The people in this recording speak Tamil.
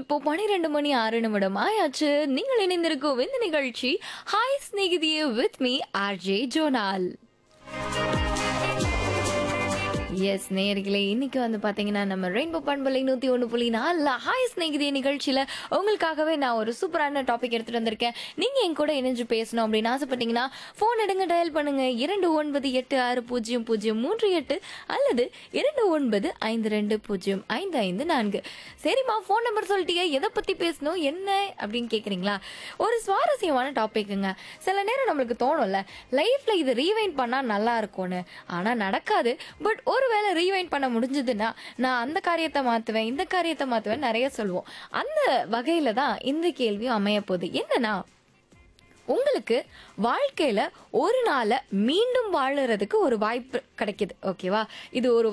இப்போ பனிரெண்டு மணி ஆறு நிமிடம் ஆயாச்சு நீங்கள் இணைந்திருக்கும் இந்த நிகழ்ச்சி hi Snehithiye with me RJ Jonal எஸ் நேர்களே இன்னைக்கு வந்து பாத்தீங்கன்னா நம்ம ரெயின்போ பண்பலை நூத்தி ஒன்று புள்ளி நாலு ஹாய் ஸ்நேகிதிய நிகழ்ச்சியில உங்களுக்காகவே நான் ஒரு சூப்பரான டாபிக் எடுத்துட்டு வந்திருக்கேன் நீங்க என் கூட இணைஞ்சு பேசணும் அப்படின்னு ஆசைப்பட்டீங்கன்னா போன் எடுங்க டயல் பண்ணுங்க இரண்டு ஒன்பது எட்டு ஆறு பூஜ்ஜியம் பூஜ்ஜியம் மூன்று எட்டு அல்லது இரண்டு ஒன்பது ஐந்து ரெண்டு பூஜ்ஜியம் ஐந்து ஐந்து நான்கு சரிம்மா ஃபோன் நம்பர் சொல்லிட்டீங்க எதை பத்தி பேசணும் என்ன அப்படின்னு கேக்குறீங்களா ஒரு சுவாரஸ்யமான டாபிக்குங்க சில நேரம் நம்மளுக்கு தோணும்ல லைஃப்ல இது ரீவைண்ட் பண்ணா நல்லா இருக்கும்னு ஆனா நடக்காது பட் ஒருவேளை ரீவைண்ட் பண்ண முடிஞ்சதுன்னா நான் அந்த காரியத்தை மாத்துவேன் இந்த காரியத்தை மாத்துவேன் நிறைய சொல்லுவோம் அந்த வகையில தான் இந்த கேள்வியும் அமைய போகுது என்னன்னா உங்களுக்கு வாழ்க்கையில ஒரு நாளை மீண்டும் வாழறதுக்கு ஒரு வாய்ப்பு கிடைக்குது ஓகேவா இது ஒரு